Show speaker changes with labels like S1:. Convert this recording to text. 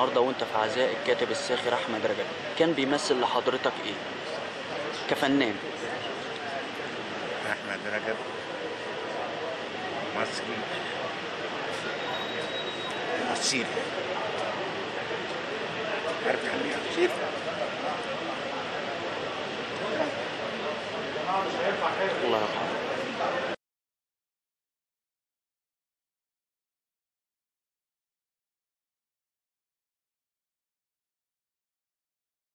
S1: النهارده وانت في عزاء الكاتب الساخر احمد رجب كان بيمثل لحضرتك ايه كفنان
S2: احمد رجب مصري اصيل عارف يعني ايه اصيل
S1: الله